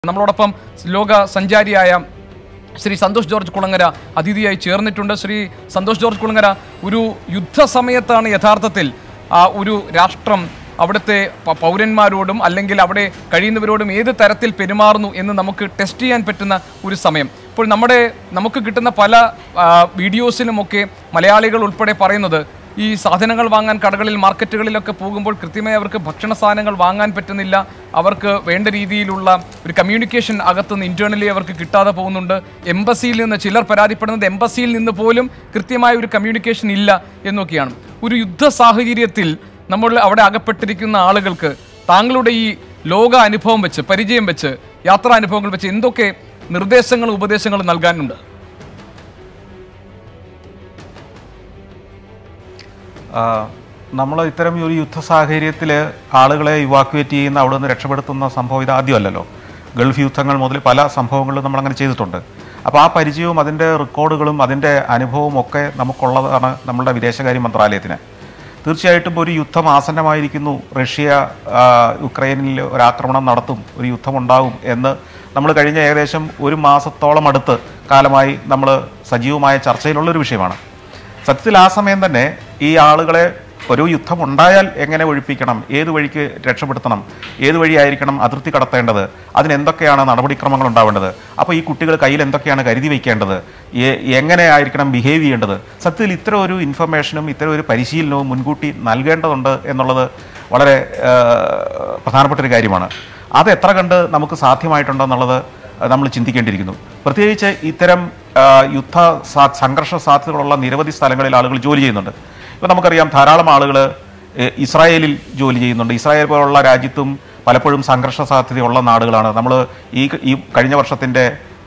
നമ്മളോടൊപ്പം ലോക സഞ്ചാരിയായ ശ്രീ സന്തോഷ് ജോർജ് കുളങ്ങര അതിഥിയായി ചേർന്നിട്ടുണ്ട് ശ്രീ സന്തോഷ് ജോർജ് കുളങ്ങര ഒരു യുദ്ധസമയത്താണ് യഥാർത്ഥത്തിൽ ആ ഒരു രാഷ്ട്രം അവിടുത്തെ പ- പൗരന്മാരോടും അല്ലെങ്കിൽ അവിടെ കഴിയുന്നവരോടും ഏത് തരത്തിൽ പെരുമാറുന്നു എന്ന് നമുക്ക് ടെസ്റ്റ് ചെയ്യാൻ പറ്റുന്ന ഒരു സമയം ഇപ്പോൾ നമ്മുടെ നമുക്ക് കിട്ടുന്ന പല ആ, വീഡിയോസിലുമൊക്കെ മലയാളികൾ ഉൾപ്പെടെ പറയുന്നത് ഈ സാധനങ്ങൾ വാങ്ങാൻ കടകളിൽ മാർക്കറ്റുകളിലൊക്കെ പോകുമ്പോൾ കൃത്യമായി അവർക്ക് ഭക്ഷണ സാധനങ്ങൾ വാങ്ങാൻ പറ്റുന്നില്ല അവർക്ക് വേണ്ട രീതിയിലുള്ള ഒരു കമ്മ്യൂണിക്കേഷൻ അകത്തുനിന്ന് ഇന്റേണലി അവർക്ക് കിട്ടാതെ പോകുന്നുണ്ട് എംബസിയിൽ നിന്ന് ചിലർ പരാതിപ്പെടുന്നത് എംബസിയിൽ നിന്ന് പോലും കൃത്യമായ ഒരു കമ്മ്യൂണിക്കേഷൻ ഇല്ല എന്നൊക്കെയാണ് ഒരു യുദ്ധ സാഹചര്യത്തിൽ നമ്മൾ അവിടെ അകപ്പെട്ടിരിക്കുന്ന ആളുകൾക്ക് താങ്കളുടെ ഈ ലോക അനുഭവം വെച്ച് പരിചയം വെച്ച് യാത്രാ അനുഭവങ്ങൾ വെച്ച് എന്തൊക്കെ നിർദ്ദേശങ്ങളും ഉപദേശങ്ങളും നൽകാനുണ്ട് നമ്മൾ ഇത്തരം ഒരു യുദ്ധ സാഹചര്യത്തിൽ ആളുകളെ ഇവാക്യുവേറ്റ് ചെയ്യുന്ന അവിടെ നിന്ന് രക്ഷപ്പെടുത്തുന്ന സംഭവം ഇത് ആദ്യമല്ലല്ലോ ഗൾഫ് യുദ്ധങ്ങൾ മുതൽ പല സംഭവങ്ങളും നമ്മൾ അങ്ങനെ ചെയ്തിട്ടുണ്ട് അപ്പോൾ ആ പരിചയവും അതിൻ്റെ റെക്കോർഡുകളും അതിൻ്റെ അനുഭവവും ഒക്കെ നമുക്കുള്ളതാണ് നമ്മളുടെ വിദേശകാര്യ മന്ത്രാലയത്തിന് തീർച്ചയായിട്ടും ഒരു യുദ്ധം ആസന്നമായിരിക്കുന്നു റഷ്യ ആ, യുക്രൈനിൽ ഒരു ആക്രമണം നടത്തും ഒരു യുദ്ധമുണ്ടാകും എന്ന് നമ്മൾ കഴിഞ്ഞ ഏകദേശം ഒരു മാസത്തോളം അടുത്ത് കാലമായി നമ്മൾ സജീവമായ ചർച്ചയിലുള്ളൊരു വിഷയമാണ് സത്യത്തിൽ ആ സമയം തന്നെ ഈ ആളുകളെ ഒരു യുദ്ധം ഉണ്ടായാൽ എങ്ങനെ ഒഴിപ്പിക്കണം ഏത് വഴിക്ക് രക്ഷപ്പെടുത്തണം ഏത് വഴിയായിരിക്കണം അതിർത്തി കടത്തേണ്ടത് അതിന് എന്തൊക്കെയാണ് നടപടിക്രമങ്ങൾ ഉണ്ടാവേണ്ടത് അപ്പോൾ ഈ കുട്ടികൾ കയ്യിൽ എന്തൊക്കെയാണ് കരുതി വയ്ക്കേണ്ടത് എ- എങ്ങനെ ആയിരിക്കണം ബിഹേവ് ചെയ്യേണ്ടത് സത്യത്തിൽ ഇത്തരം ഒരു ഇൻഫർമേഷനും ഇത്തരം ഒരു പരിശീലനവും മുൻകൂട്ടി നൽകേണ്ടതുണ്ട് എന്നുള്ളത് വളരെ ആ, പ്രധാനപ്പെട്ട ഒരു കാര്യമാണ് അത് എത്ര കണ്ട് നമുക്ക് സാധ്യമായിട്ടുണ്ടോ എന്നുള്ളത് നമ്മൾ ചിന്തിക്കേണ്ടിയിരിക്കുന്നു പ്രത്യേകിച്ച് ഇത്തരം ആ, യുദ്ധ സാ- സംഘർഷ സാധ്യതകളുള്ള നിരവധി സ്ഥലങ്ങളിൽ ആളുകൾ ജോലി ചെയ്യുന്നുണ്ട് ഇപ്പോൾ നമുക്കറിയാം ധാരാളം ആളുകൾ ഇസ്രായേലിൽ ജോലി ചെയ്യുന്നുണ്ട് ഇസ്രായേൽ പോലുള്ള രാജ്യത്തും പലപ്പോഴും സംഘർഷ സാധ്യതയുള്ള നാടുകളാണ് നമ്മൾ ഈ ഈ കഴിഞ്ഞ വർഷത്തിൻ്റെ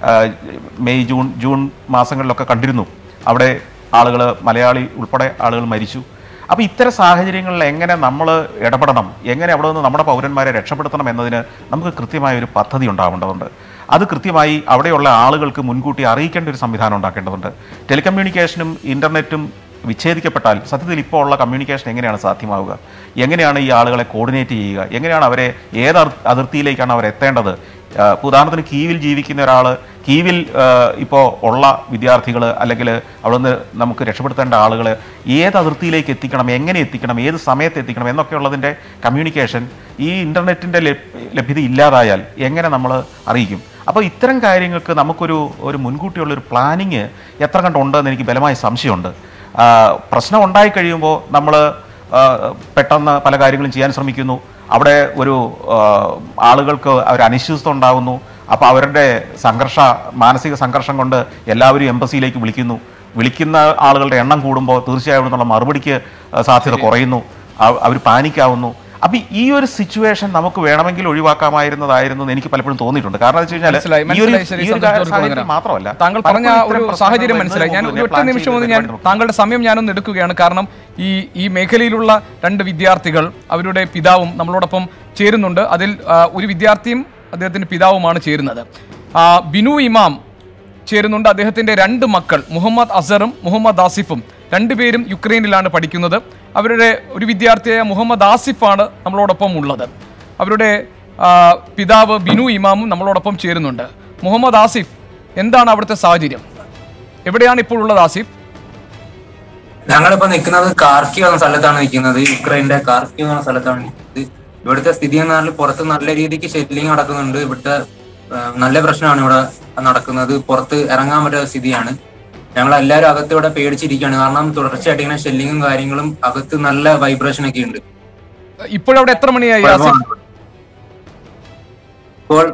മെയ് ജൂൺ ജൂൺ മാസങ്ങളിലൊക്കെ കണ്ടിരുന്നു അവിടെ ആളുകൾ മലയാളി ഉൾപ്പെടെ ആളുകൾ മരിച്ചു അപ്പോൾ ഇത്തരം സാഹചര്യങ്ങളിൽ എങ്ങനെ നമ്മൾ ഇടപെടണം എങ്ങനെ അവിടെ നിന്ന് നമ്മുടെ പൗരന്മാരെ രക്ഷപ്പെടുത്തണം എന്നതിന് നമുക്ക് കൃത്യമായ ഒരു പദ്ധതി ഉണ്ടാവേണ്ടതുണ്ട് അത് കൃത്യമായി അവിടെയുള്ള ആളുകൾക്ക് മുൻകൂട്ടി അറിയിക്കേണ്ട ഒരു സംവിധാനം ഉണ്ടാക്കേണ്ടതുണ്ട് ടെലികമ്മ്യൂണിക്കേഷനും ഇൻ്റർനെറ്റും വിച്ഛേദിക്കപ്പെട്ടാൽ സത്യത്തിൽ ഇപ്പോൾ ഉള്ള കമ്മ്യൂണിക്കേഷൻ എങ്ങനെയാണ് സാധ്യമാവുക എങ്ങനെയാണ് ഈ ആളുകളെ കോർഡിനേറ്റ് ചെയ്യുക എങ്ങനെയാണ് അവരെ ഏത് അതിർ- അതിർത്തിയിലേക്കാണ് അവർ എത്തേണ്ടത് ആ, ഇപ്പൊ ഉദാഹരണത്തിന് കീവിൽ ജീവിക്കുന്ന ഒരാൾ കീവിൽ ഇപ്പോൾ ഉള്ള വിദ്യാർത്ഥികൾ അല്ലെങ്കിൽ അവിടെ നിന്ന് നമുക്ക് രക്ഷപ്പെടുത്തേണ്ട ആളുകൾ ഏത് അതിർത്തിയിലേക്ക് എത്തിക്കണം എങ്ങനെ എത്തിക്കണം ഏത് സമയത്ത് എത്തിക്കണം എന്നൊക്കെയുള്ളതിൻ്റെ കമ്മ്യൂണിക്കേഷൻ ഈ ഇൻ്റർനെറ്റിൻ്റെ ലഭ്യത ഇല്ലാതായാൽ എങ്ങനെ നമ്മൾ അറിയിക്കും അപ്പോൾ ഇത്തരം കാര്യങ്ങൾക്ക് നമുക്കൊരു ഒരു മുൻകൂട്ടിയുള്ളൊരു പ്ലാനിങ് എത്ര കണ്ടുണ്ടെന്ന് എനിക്ക് ബലമായ സംശയമുണ്ട് ആ, പ്രശ്നം ഉണ്ടായി കഴിയുമ്പോൾ നമ്മൾ പെട്ടെന്ന് പല കാര്യങ്ങളും ചെയ്യാൻ ശ്രമിക്കുന്നു അവിടെ ഒരു ആ, ആളുകൾക്ക് ഒരു അനിശ്ചിതത്വം ഉണ്ടാകുന്നു അപ്പോൾ അവരുടെ സംഘർഷ മാനസിക സംഘർഷം കൊണ്ട് എല്ലാവരും എംബസിയിലേക്ക് വിളിക്കുന്നു വിളിക്കുന്ന ആളുകളുടെ എണ്ണം കൂടുമ്പോൾ തീർച്ചയായും എന്നുള്ള മറുപടിക്ക് ആ, സാധ്യത കുറയുന്നു അവർ പാനിക്കാവുന്നു അപ്പം ഈ ഒരു സിറ്റുവേഷൻ നമുക്ക് വേണമെങ്കിൽ ഒഴിവാക്കാമായിരുന്നതായിരുന്നു എന്ന് എനിക്ക് പലപ്പോഴും തോന്നിയിട്ടുണ്ട് കാരണം എന്ന് വെച്ച് മനസ്സിലായി കഴിഞ്ഞാൽ ഈ ഒരു മനസ്സിലായി ശരി ഈ ഒരു സന്തോഷ് ജോർജ് സാഹചര്യത്തിൽ കുളങ്ങര. മാത്രമല്ല താങ്കൾ പറഞ്ഞ പലപ്പോഴും ഒരു ഇത്തരം സാഹചര്യം പ്രശ്നങ്ങൾ മനസ്സിലായി ഞാൻ വരുന്നതിന് ഒരു ഒറ്റ പ്ലാൻ നിമിഷം ചെയ്ത് ഒന്ന് ഞാൻ പരിപാടി താങ്കളുടെ സമയം ഞാനൊന്ന് എടുക്കുകയാണ് കാരണം ഈ ഈ മേഖലയിലുള്ള രണ്ട് വിദ്യാർത്ഥികൾ അവരുടെ പിതാവും നമ്മളോടൊപ്പം ചേരുന്നുണ്ട് അതിൽ ആ, ഒരു വിദ്യാർത്ഥിയും അദ്ദേഹത്തിന്റെ പിതാവുമാണ് ചേരുന്നത് ആ, ബിനു ഇമാം ചേരുന്നുണ്ട് അദ്ദേഹത്തിന്റെ രണ്ട് മക്കൾ മുഹമ്മദ് അസറും മുഹമ്മദ് ആസിഫും രണ്ടുപേരും യുക്രൈനിലാണ് പഠിക്കുന്നത് അവരുടെ ഒരു വിദ്യാർത്ഥിയായ മുഹമ്മദ് ആസിഫാണ് നമ്മളോടൊപ്പം ഉള്ളത് അവരുടെ ആ, പിതാവ് ബിനു ഇമാമും നമ്മളോടൊപ്പം ചേരുന്നുണ്ട് മുഹമ്മദ് ആസിഫ് എന്താണ് അവിടുത്തെ സാഹചര്യം എവിടെയാണ് ഇപ്പോൾ ഉള്ളത് ആസിഫ് ഞങ്ങളിപ്പോ നിൽക്കുന്നത് കാർക്കിവ് എന്ന സ്ഥലത്താണ് നിൽക്കുന്നത് യുക്രൈന്റെ കാർക്കിവ് എന്ന സ്ഥലത്താണ് നിൽക്കുന്നത് ഇവിടുത്തെ സ്ഥിതി എന്ന് പറഞ്ഞാൽ പുറത്ത് നല്ല രീതിക്ക് ഷെല്ലിങ് നടക്കുന്നുണ്ട് ഇവിടുത്തെ ആ, നല്ല പ്രശ്നമാണ് ഇവിടെ നടക്കുന്നത് പുറത്ത് ഇറങ്ങാൻ പറ്റാത്ത സ്ഥിതിയാണ് ഞങ്ങൾ എല്ലാവരും അകത്ത് ഇവിടെ പേടിച്ചിരിക്കുകയാണ് കാരണം തുടർച്ചയായിട്ട് ഇങ്ങനെ ഷെല്ലിങ്ങും കാര്യങ്ങളും അകത്ത് നല്ല വൈബ്രേഷൻ ഒക്കെ ഉണ്ട് ഇപ്പോഴവിടെ എത്ര മണിയായി ആസിഫ് ഇപ്പോൾ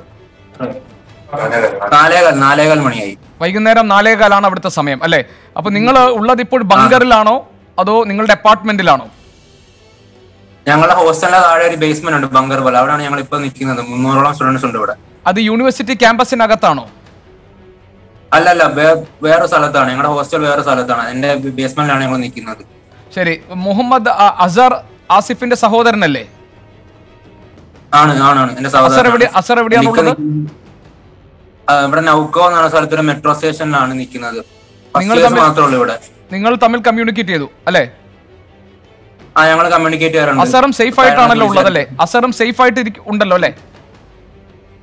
നാലേകാൽ നാലേകാൽ മണിയായി വൈകുന്നേരം നാലേകാലാണ് അവിടുത്തെ സമയം അല്ലേ അപ്പൊ നിങ്ങൾ ഉള്ളത് ഇപ്പോൾ ബങ്കറിലാണോ അതോ നിങ്ങളുടെ അപ്പാർട്ട്മെന്റിലാണോ ഞങ്ങളുടെ ഹോസ്റ്റലിന്റെ താഴെ ഒരു ബേസ്മെന്റ് ഉണ്ട് ബങ്കർ പോലെ അവിടെയാണ് ഞങ്ങൾ ഇപ്പൊ നിൽക്കുന്നത് മുന്നൂറോളം സ്റ്റുഡൻസ് ഉണ്ട് ഇവിടെ അത് യൂണിവേഴ്സിറ്റി ക്യാമ്പസിനകത്താണോ അല്ലല്ല വേ- വേറെ സ്ഥലത്താണ് ഞങ്ങളുടെ ഹോസ്റ്റൽ വേറെ സ്ഥലത്താണ് എന്റെ ബേസ്മെന്റിലാണ് ഞങ്ങൾ നിൽക്കുന്നത് ശരി മുഹമ്മദ് അ- അസർ ആസിഫിന്റെ സഹോദരനല്ലേ ആണ് ആണാണ് എന്റെ അസർ സഹോദരൻ എവിടെ അസർ എവിടെയാണുള്ളത് ഇവിടെ നൗക്കോ എന്ന് പറഞ്ഞ സ്ഥലത്തൊരു മെട്രോ സ്റ്റേഷനിലാണ് നിൽക്കുന്നത് നിങ്ങൾ ഫസ്റ്റ് തമ്മിൽ- മാത്രമേ ഉള്ളൂ ഇവിടെ നിങ്ങൾ തമ്മിൽ കമ്മ്യൂണിക്കേറ്റ് ചെയ്തു അല്ലേ ആ ഞങ്ങൾ കമ്മ്യൂണിക്കേറ്റ് ചെയ്യാറുണ്ട് അസറും സേഫ് ആയിട്ടാണല്ലോ ഉള്ളത് അല്ലേ അസറും സേഫ് ആയിട്ട് ഇരിക്ക- ഉണ്ടല്ലോ അല്ലേ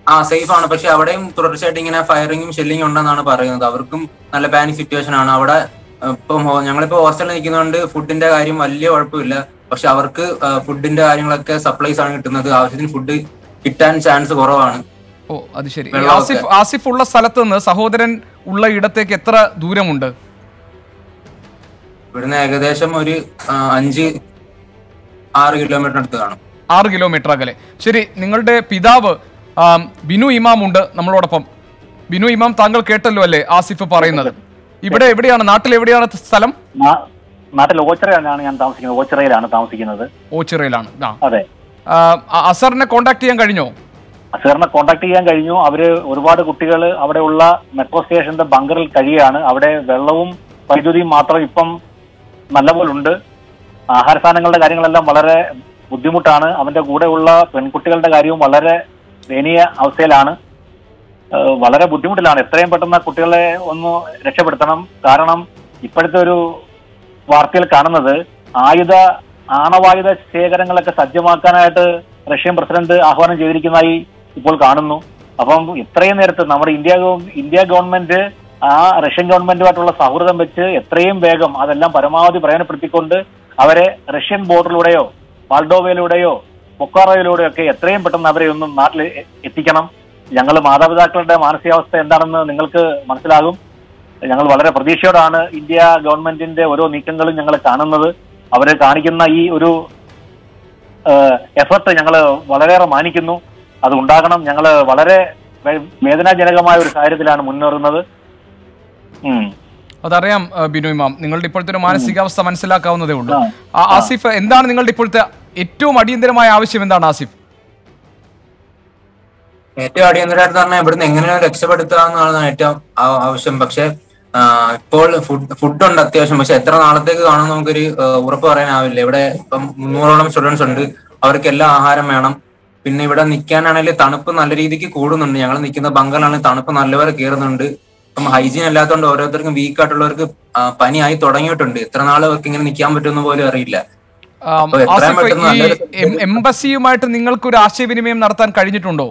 ആ സേഫ് ആണ് പക്ഷെ അവിടെയും തുടർച്ചയായിട്ട് ഇങ്ങനെ ഫയറിങ്ങും ഷെല്ലിങ്ങും ഉണ്ടെന്നാണ് പറയുന്നത് അവർക്കും നല്ല പാനിക് സിറ്റുവേഷൻ ആണ് അവിടെ ഏഹ്, ഇപ്പം ഹോ- ഞങ്ങളിപ്പോ ഹോസ്റ്റലിൽ നിൽക്കുന്നതുകൊണ്ട് ഫുഡിന്റെ കാര്യം വലിയ കുഴപ്പമില്ല പക്ഷെ അവർക്ക് ഫുഡിന്റെ കാര്യങ്ങളൊക്കെ സപ്ലൈസ് ആണ് കിട്ടുന്നത് ആവശ്യത്തിന് ഫുഡ് കിട്ടാൻ ചാൻസ് കുറവാണ് ഓ അത് ശരി ഈ വെള്ളമൊക്കെ. ആസിഫ് ആസിഫ് ഉള്ള സ്ഥലത്ത് നിന്ന് സഹോദരൻ ഉള്ള ഇടത്തേക്ക് എത്ര ദൂരമുണ്ട് ഇവിടുന്ന് ഏകദേശം ഒരു ആ, അഞ്ച് ആറ് കിലോമീറ്റർ അടുത്ത് കാണും ആറ് കിലോമീറ്റർ അകലെ ശരി നിങ്ങളുടെ പിതാവ് ആം, ബിനു ഇമാം ഉണ്ട് നമ്മളോടൊപ്പം ബിനു ഇമാം താങ്കൾ കേട്ടല്ലോ അല്ലേ ആസിഫ് പറയുന്നത് ഇവിടെ എവിടെയാണ് നാട്ടിൽ എവിടെയാണ് സ്ഥലം നാ- നാട്ടിൽ ഓച്ചിറയിലാണ് ഞാൻ താമസിക്കുന്നത് ഓച്ചിറയിലാണ് താമസിക്കുന്നത് ഓച്ചിറയിലാണ് ആ അതെ ആ, അ- അസറിനെ കോണ്ടാക്ട് ചെയ്യാൻ കഴിഞ്ഞോ അസറിനെ കോണ്ടാക്ട് ചെയ്യാൻ കഴിഞ്ഞു അവര് ഒരുപാട് കുട്ടികൾ അവിടെയുള്ള മെട്രോ സ്റ്റേഷന്റെ ബങ്കറിൽ കഴിയുകയാണ് അവിടെ വെള്ളവും വൈദ്യുതിയും മാത്രം ഇപ്പം നല്ലപോലെ ഉണ്ട് ആഹാര സാധനങ്ങളുടെ കാര്യങ്ങളെല്ലാം വളരെ ബുദ്ധിമുട്ടാണ് അവന്റെ കൂടെയുള്ള പെൺകുട്ടികളുടെ കാര്യവും വളരെ ദയനീയ അവസ്ഥയിലാണ് ഏഹ് വളരെ ബുദ്ധിമുട്ടിലാണ് എത്രയും പെട്ടെന്ന് കുട്ടികളെ ഒന്ന് രക്ഷപ്പെടുത്തണം കാരണം ഇപ്പോഴത്തെ ഒരു വാർത്തയിൽ കാണുന്നത് ആയുധ ആണവായുധ ശേഖരങ്ങളൊക്കെ സജ്ജമാക്കാനായിട്ട് റഷ്യൻ പ്രസിഡന്റ് ആഹ്വാനം ചെയ്തിരിക്കുന്നതായി ഇപ്പോൾ കാണുന്നു അപ്പം ഇത്രയും നേരത്ത് നമ്മുടെ ഇന്ത്യ ഗവ- ഇന്ത്യ ഗവൺമെന്റ് ആ റഷ്യൻ ഗവൺമെന്റുമായിട്ടുള്ള സൗഹൃദം വെച്ച് എത്രയും വേഗം അതെല്ലാം പരമാവധി പ്രയോജനപ്പെടുത്തിക്കൊണ്ട് അവരെ റഷ്യൻ ബോർഡറിലൂടെയോ മാൾഡോവയിലൂടെയോ ബൊക്കാറോയിലൂടെയോ ഒക്കെ എത്രയും പെട്ടെന്ന് അവരെ ഒന്നും നാട്ടിൽ എ- എത്തിക്കണം ഞങ്ങൾ മാതാപിതാക്കളുടെ മാനസികാവസ്ഥ എന്താണെന്ന് നിങ്ങൾക്ക് മനസ്സിലാകും ഞങ്ങൾ വളരെ പ്രതീക്ഷയോടാണ് ഇന്ത്യ ഗവൺമെന്റിന്റെ ഓരോ നീക്കങ്ങളും ഞങ്ങൾ കാണുന്നത് അവര് കാണിക്കുന്ന ഈ ഒരു എഫർട്ട് ഞങ്ങൾ വളരെയേറെ മാനിക്കുന്നു അത് ഉണ്ടാകണം ഞങ്ങൾ വളരെ വേ- വേദനാജനകമായ ഒരു കാര്യത്തിലാണ് മുന്നേറുന്നത് ഉം. അതറിയാം ആ, ബിനു ഇമാം നിങ്ങളുടെ ഇപ്പോഴത്തെ ഒരു മാനസികാവസ്ഥ മനസ്സിലാക്കാവുന്നതേ ഉള്ളൂ ആ. ആ, ആസിഫ് എന്താണ് നിങ്ങളുടെ ഇപ്പോഴത്തെ ഏറ്റവും അടിയന്തരമായ ആവശ്യം എന്താണ് ആസിഫ് ഏറ്റവും അടിയന്തരമായിട്ട് പറഞ്ഞാൽ ഇവിടുന്ന് എങ്ങനെയാണ് രക്ഷപ്പെടുത്തുക എന്നുള്ളതാണ് ഏറ്റവും ആ- ആവശ്യം പക്ഷെ ആ, ഇപ്പോൾ ഫുഡ് ഫുഡ് ഉണ്ട് അത്യാവശ്യം പക്ഷെ എത്ര നാളത്തേക്ക് കാണും നമുക്കൊരു ആ, ഉറപ്പ് പറയാനാവില്ല ഇവിടെ ഇപ്പം മുന്നൂറോളം സ്റ്റുഡൻസ് ഉണ്ട് അവർക്കെല്ലാം ആഹാരം വേണം പിന്നെ ഇവിടെ നിൽക്കാനാണെങ്കിൽ തണുപ്പ് നല്ല രീതിക്ക് കൂടുന്നുണ്ട് ഞങ്ങൾ നിൽക്കുന്ന ബംഗാളാണെങ്കിൽ തണുപ്പ് നല്ലപോലെ കയറുന്നുണ്ട് ഇപ്പം ഹൈജീൻ അല്ലാത്തതുകൊണ്ട് ഓരോരുത്തർക്കും വീക്ക് ആയിട്ടുള്ളവർക്ക് ആ, പനിയായി തുടങ്ങിയിട്ടുണ്ട് എത്ര നാൾ അവർക്ക് ഇങ്ങനെ നിൽക്കാൻ പറ്റുമെന്ന് പോലും അറിയില്ല ആം, അപ്പൊ എത്രയും ആസിഫ് പെട്ടെന്ന് ഈ നല്ലൊരു എം- എംബസിയുമായിട്ട് നിങ്ങൾക്ക് ഒരു ആശയവിനിമയം നടത്താൻ കഴിഞ്ഞിട്ടുണ്ടോ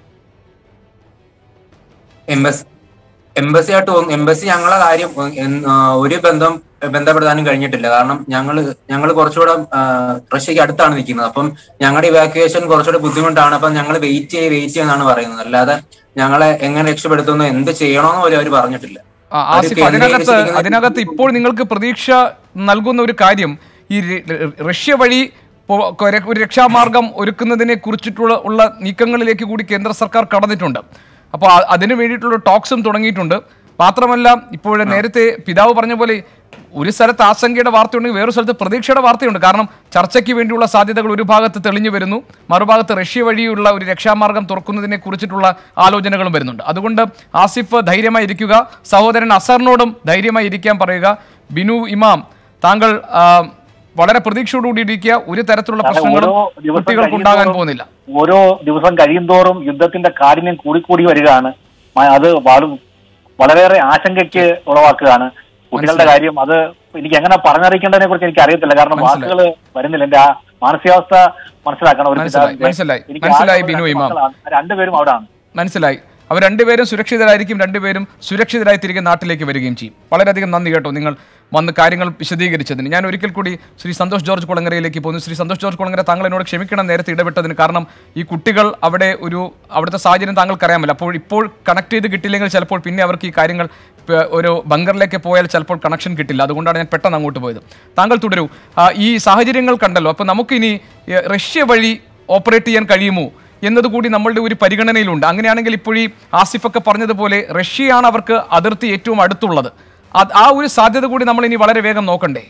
എംബസി എംബസി ആയിട്ട് ഒന്ന് എംബസി ഞങ്ങളെ കാര്യം എൻ- ആ, ഒരു ബന്ധം ബന്ധപ്പെടുത്താനും കഴിഞ്ഞിട്ടില്ല കാരണം ഞങ്ങൾ ഞങ്ങൾ കുറച്ചുകൂടെ ആ, റഷ്യക്ക് അടുത്താണ് നിൽക്കുന്നത് അപ്പം ഞങ്ങളുടെ ഇവാക്യുവേഷൻ കുറച്ചുകൂടെ ബുദ്ധിമുട്ടാണ് അപ്പം ഞങ്ങൾ വെയിറ്റ് ചെയ്ത് വെയിറ്റ് ചെയ്യുന്നതാണ് പറയുന്നത് അല്ലാതെ ഞങ്ങളെ എങ്ങനെ രക്ഷപ്പെടുത്തുന്നു എന്ത് ചെയ്യണമെന്ന് പോലും അവർ പറഞ്ഞിട്ടില്ല ആ, അവര് ആസിഫ് അതിനകത്ത് കേന്ദ്രീകരിച്ചിരിക്കുന്ന- അതിനകത്ത് ഇപ്പോൾ നിങ്ങൾക്ക് പ്രതീക്ഷ നൽകുന്ന ഒരു കാര്യം ഈ ര- ര- റഷ്യ വഴി പോ- കൊര- ഒരു രക്ഷാമാർഗം ഒരുക്കുന്നതിനെ കുറിച്ചിട്ടുള്ള ഉള്ള നീക്കങ്ങളിലേക്ക് കൂടി കേന്ദ്ര സർക്കാർ കടന്നിട്ടുണ്ട് അപ്പോൾ അ- അതിനു വേണ്ടിയിട്ടുള്ള ടോക്സും തുടങ്ങിയിട്ടുണ്ട് മാത്രമല്ല ഇപ്പോൾ നേരത്തെ പിതാവ് പറഞ്ഞ പോലെ ഒരു സ്ഥലത്ത് ആശങ്കയുടെ വാർത്തയുണ്ടെങ്കിൽ വേറൊരു സ്ഥലത്ത് പ്രതീക്ഷയുടെ വാർത്തയുണ്ട് കാരണം ചർച്ചയ്ക്ക് വേണ്ടിയുള്ള സാധ്യതകൾ ഒരു ഭാഗത്ത് തെളിഞ്ഞു വരുന്നു മറുഭാഗത്ത് റഷ്യ വഴിയുള്ള ഒരു രക്ഷാമാർഗം തുറക്കുന്നതിനെ കുറിച്ചിട്ടുള്ള ആലോചനകളും വരുന്നുണ്ട് അതുകൊണ്ട് ആസിഫ് ധൈര്യമായി ഇരിക്കുക സഹോദരൻ അസറിനോടും ധൈര്യമായി ഇരിക്കാൻ പറയുക ബിനു ഇമാം താങ്കൾ ആ, വളരെ പ്രതീക്ഷയോടുകൂടി ഇരിക്കുക ഒരു തരത്തിലുള്ള കാരണം പ്രശ്നങ്ങളും ഓരോ ദിവസം കുട്ടികൾക്ക് ഉണ്ടാകാൻ കഴിയുന്തോറും പോകുന്നില്ല ഓരോ ദിവസം കഴിയുന്തോറും യുദ്ധത്തിന്റെ കാഠിന്യം കൂടിക്കൂടി വരികയാണ് മ- അത് വള- വളരെയേറെ ആശങ്കയ്ക്ക് ഉളവാക്കുകയാണ് കുട്ടികളുടെ കാര്യം അത് എനിക്ക് എങ്ങനെ പറഞ്ഞറിയിക്കേണ്ടതിനെ കുറിച്ച് എനിക്ക് അറിയത്തില്ല കാരണം മനസ്സിലായി. വാക്കുകൾ വരുന്നില്ല എന്റെ ആ മാനസികാവസ്ഥ മനസ്സിലാക്കണം ഒരു മനസ്സിലായി, പിതാവിന്റെ. മനസ്സിലായി, എനിക്ക് മനസ്സിലായി ആകെ ബിനു രണ്ട് ഇമാം. മക്കളാണ്. രണ്ടുപേരും അവിടാണ് മനസ്സിലായി അവർ രണ്ടുപേരും സുരക്ഷിതരായിരിക്കും രണ്ടുപേരും സുരക്ഷിതരായി തിരികെ നാട്ടിലേക്ക് വരികയും ചെയ്യും വളരെയധികം നന്ദി കേട്ടോ നിങ്ങൾ വന്ന് കാര്യങ്ങൾ വിശദീകരിച്ചതിന് ഞാൻ ഒരിക്കൽ കൂടി ശ്രീ സന്തോഷ് ജോർജ് കുളങ്ങരയിലേക്ക് പോകുന്നു ശ്രീ സന്തോഷ് ജോർജ് കുളങ്ങര താങ്കൾ എന്നോട് ക്ഷമിക്കണം നേരത്തെ ഇടപെട്ടതിന് കാരണം ഈ കുട്ടികൾ അവിടെ ഒരു അവിടുത്തെ സാഹചര്യം താങ്കൾക്ക് അറിയാമല്ലോ അപ്പോൾ ഇപ്പോൾ കണക്ട് ചെയ്ത് കിട്ടില്ലെങ്കിൽ ചിലപ്പോൾ പിന്നെ അവർക്ക് ഈ കാര്യങ്ങൾ പ- ഒരു ബങ്കറിലേക്ക് പോയാൽ ചിലപ്പോൾ കണക്ഷൻ കിട്ടില്ല അതുകൊണ്ടാണ് ഞാൻ പെട്ടെന്ന് അങ്ങോട്ട് പോയത് താങ്കൾ തുടരൂ ആ, ഈ സാഹചര്യങ്ങൾ കണ്ടല്ലോ അപ്പോൾ നമുക്കിനി ഏ, റഷ്യ വഴി ഓപ്പറേറ്റ് ചെയ്യാൻ കഴിയുമോ എന്നതുകൂടി നമ്മളുടെ ഒരു പരിഗണനയിലുണ്ട് അങ്ങനെയാണെങ്കിൽ ഇപ്പോൾ ഈ ആസിഫൊക്കെ പറഞ്ഞതുപോലെ റഷ്യയാണ് അവർക്ക് അതിർത്തി ഏറ്റവും അടുത്തുള്ളത് അത് ആ ഒരു സാധ്യത കൂടി നമ്മൾ ഇനി വളരെ വേഗം നോക്കണ്ടേ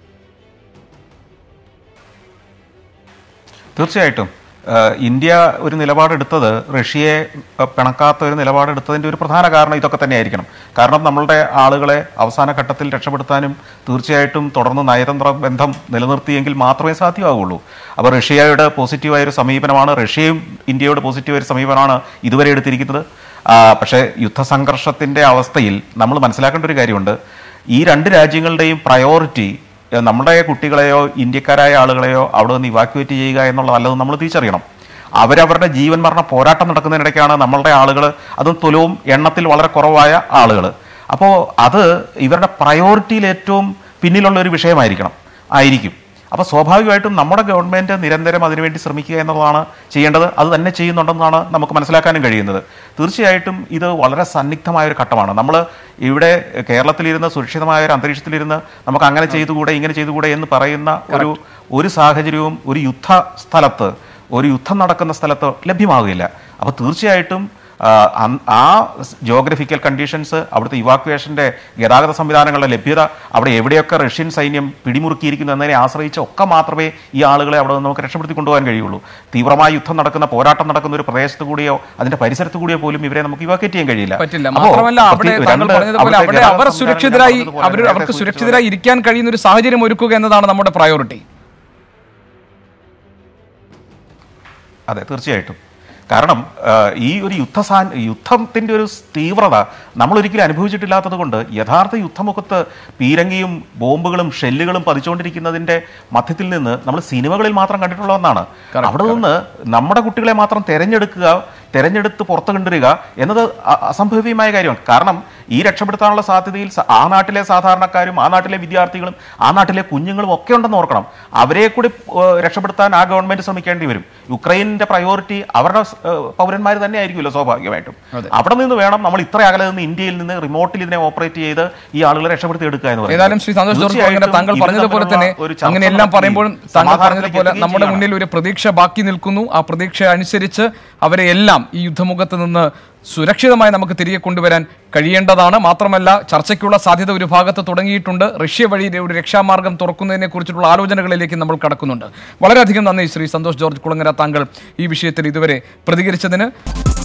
തീർച്ചയായിട്ടും ഏഹ് ഇന്ത്യ ഒരു നിലപാടെടുത്തത് റഷ്യയെ ഏഹ് പിണക്കാത്ത ഒരു നിലപാടെടുത്തതിൻ്റെ ഒരു പ്രധാന കാരണം ഇതൊക്കെ തന്നെയായിരിക്കണം കാരണം നമ്മളുടെ ആളുകളെ അവസാന ഘട്ടത്തിൽ രക്ഷപ്പെടുത്താനും തീർച്ചയായിട്ടും തുടർന്ന് നയതന്ത്ര ബന്ധം നിലനിർത്തിയെങ്കിൽ മാത്രമേ സാധ്യമാകുള്ളൂ അപ്പോൾ റഷ്യയുടെ പോസിറ്റീവായ ഒരു സമീപനമാണ് റഷ്യയും ഇന്ത്യയുടെ പോസിറ്റീവായ ഒരു സമീപനമാണ് ഇതുവരെ എടുത്തിരിക്കുന്നത് ആ, പക്ഷേ യുദ്ധസംഘർഷത്തിൻ്റെ അവസ്ഥയിൽ നമ്മൾ മനസ്സിലാക്കേണ്ട ഒരു കാര്യമുണ്ട് ഈ രണ്ട് രാജ്യങ്ങളുടെയും പ്രയോറിറ്റി ഏഹ് നമ്മുടെ കുട്ടികളെയോ ഇന്ത്യക്കാരായ ആളുകളെയോ അവിടെ നിന്ന് ഇവാക്യുവേറ്റ് ചെയ്യുക എന്നുള്ളതല്ലത് നമ്മൾ തിരിച്ചറിയണം അവരവരുടെ ജീവൻ മരണ പോരാട്ടം നടക്കുന്നതിനിടയ്ക്കാണ് നമ്മളുടെ ആളുകൾ അതും തുലവും എണ്ണത്തിൽ വളരെ കുറവായ ആളുകൾ അപ്പോൾ അത് ഇവരുടെ പ്രയോറിറ്റിയിൽ ഏറ്റവും പിന്നിലുള്ള ഒരു വിഷയമായിരിക്കണം ആയിരിക്കും അപ്പോൾ സ്വാഭാവികമായിട്ടും നമ്മുടെ ഗവൺമെൻറ് നിരന്തരം അതിനുവേണ്ടി ശ്രമിക്കുക എന്നുള്ളതാണ് ചെയ്യേണ്ടത് അത് തന്നെ ചെയ്യുന്നുണ്ടെന്നാണ് നമുക്ക് മനസ്സിലാക്കാനും കഴിയുന്നത് തീർച്ചയായിട്ടും ഇത് വളരെ സന്നിഗ്ധമായ ഒരു ഘട്ടമാണ് നമ്മൾ ഇവിടെ കേരളത്തിലിരുന്ന് സുരക്ഷിതമായ ഒരു അന്തരീക്ഷത്തിലിരുന്ന് നമുക്ക് അങ്ങനെ ചെയ്തുകൂടെ ഇങ്ങനെ ചെയ്തുകൂടെ എന്ന് പറയുന്ന ഒരു ഒരു സാഹചര്യവും ഒരു യുദ്ധ സ്ഥലത്ത് ഒരു യുദ്ധം നടക്കുന്ന സ്ഥലത്ത് ലഭ്യമാകില്ല അപ്പോൾ തീർച്ചയായിട്ടും ആ, അൻ- ആ ജോഗ്രഫിക്കൽ കണ്ടീഷൻസ് അവിടുത്തെ ഇവാക്വേഷൻ്റെ ഗതാഗത സംവിധാനങ്ങളുടെ ലഭ്യത അവിടെ എവിടെയൊക്കെ റഷ്യൻ സൈന്യം പിടിമുറുക്കിയിരിക്കുന്നു എന്നതിനെ ആശ്രയിച്ച് ഒക്കെ മാത്രമേ ഈ ആളുകളെ അവിടെ നിന്ന് നമുക്ക് രക്ഷപ്പെടുത്തി കൊണ്ടുപോകാൻ കഴിയുള്ളൂ തീവ്രമായ യുദ്ധം നടക്കുന്ന പോരാട്ടം നടക്കുന്ന ഒരു പ്രദേശത്ത് കൂടിയോ അതിന്റെ പരിസരത്ത് കൂടിയോ പോലും ഇവരെ നമുക്ക് ഇവാക്വേറ്റ് ചെയ്യാൻ കഴിയില്ല പറ്റില്ല അപ്പോ മാത്രമല്ല അവിടെ പ്രതി- താങ്കൾ രണ്ട് പറഞ്ഞതുപോലെ അവിടുത്തെ അവിടെ ഗതാഗത അവർ സംവിധാനങ്ങൾ സുരക്ഷിതരായി പറഞ്ഞതുപോലെ അവർ നേരത്തെ അവർക്ക് സൂചിപ്പിച്ചതുപോലെ സുരക്ഷിതരായി ഇരിക്കാൻ കഴിയുന്ന ഒരു സാഹചര്യം ഒരുക്കുക എന്നതാണ് നമ്മുടെ പ്രയോറിറ്റി അതെ തീർച്ചയായിട്ടും കാരണം ആ, ഈ ഒരു യുദ്ധസാ യുദ്ധത്തിൻ്റെ ഒരു തീവ്രത നമ്മൾ ഒരിക്കലും അനുഭവിച്ചിട്ടില്ലാത്തത് കൊണ്ട് യഥാർത്ഥ യുദ്ധമുഖത്ത് പീരങ്കിയും ബോംബുകളും ഷെല്ലുകളും പതിച്ചുകൊണ്ടിരിക്കുന്നതിൻ്റെ മധ്യത്തിൽ നിന്ന് നമ്മൾ സിനിമകളിൽ മാത്രം കണ്ടിട്ടുള്ള ഒന്നാണ് അവിടെ നിന്ന് നമ്മുടെ കുട്ടികളെ മാത്രം തിരഞ്ഞെടുക്കുക തിരഞ്ഞെടുത്ത് പുറത്തു കൊണ്ടുവരിക എന്നത് അ- അസംഭവ്യമായ കാര്യമാണ് കാരണം ഈ രക്ഷപ്പെടുത്താനുള്ള സാധ്യതയിൽ സ- ആ നാട്ടിലെ സാധാരണക്കാരും ആ നാട്ടിലെ വിദ്യാർത്ഥികളും ആ നാട്ടിലെ കുഞ്ഞുങ്ങളും ഒക്കെ ഉണ്ടെന്ന് ഓർക്കണം അവരെ കൂടി ഏഹ്, രക്ഷപ്പെടുത്താൻ ആ ഗവൺമെന്റ് ശ്രമിക്കേണ്ടി വരും യുക്രൈനിന്റെ പ്രയോറിറ്റി അവരുടെ പൗരന്മാർ തന്നെ ആയിരിക്കുമല്ലോ സ്വാഭാവികമായിട്ടും അവിടെ നിന്ന് വേണം നമ്മൾ ഇത്ര അകലെ നിന്ന് ഇന്ത്യയിൽ നിന്ന് റിമോട്ടിൽ ഇതിനെ ഓപ്പറേറ്റ് ചെയ്ത് ഈ ആളുകളെ രക്ഷപ്പെടുത്തി എടുക്കുക എന്ന് പറയുന്നത്. ഏതായാലും ശ്രീ സന്തോഷ് ജോർജ് അങ്ങനെ തീർച്ചയായിട്ടും താങ്കൾ ഇത് പറഞ്ഞതുപോലെ തമ്മിലുള്ള തന്നെ ഒരു ചർച്ച അങ്ങനെയെല്ലാം നടത്തുകയും പറയുമ്പോഴും താങ്കൾ സമാധാനത്തിലേക്ക് പറഞ്ഞതുപോലെ എത്തുകയും നമ്മുടെ ചെയ്യണം. മുന്നിൽ ഒരു പ്രതീക്ഷ ബാക്കി നിൽക്കുന്നു ആ പ്രതീക്ഷ അനുസരിച്ച് അവരെ എല്ലാം ഈ യുദ്ധമുഖത്ത് നിന്ന് സുരക്ഷിതമായി നമുക്ക് തിരികെ കൊണ്ടുവരാൻ കഴിയേണ്ടതാണ് മാത്രമല്ല ചർച്ചയ്ക്കുള്ള സാധ്യത ഒരു ഭാഗത്ത് തുടങ്ങിയിട്ടുണ്ട് റഷ്യ വഴി ഒരു രക്ഷാമാർഗം തുറക്കുന്നതിനെ കുറിച്ചിട്ടുള്ള ആലോചനകളിലേക്ക് നമ്മൾ കടക്കുന്നുണ്ട് വളരെയധികം നന്ദി ശ്രീ സന്തോഷ് ജോർജ് കുളങ്ങര താങ്കൾ ഈ വിഷയത്തിൽ ഇതുവരെ പ്രതികരിച്ചതിന്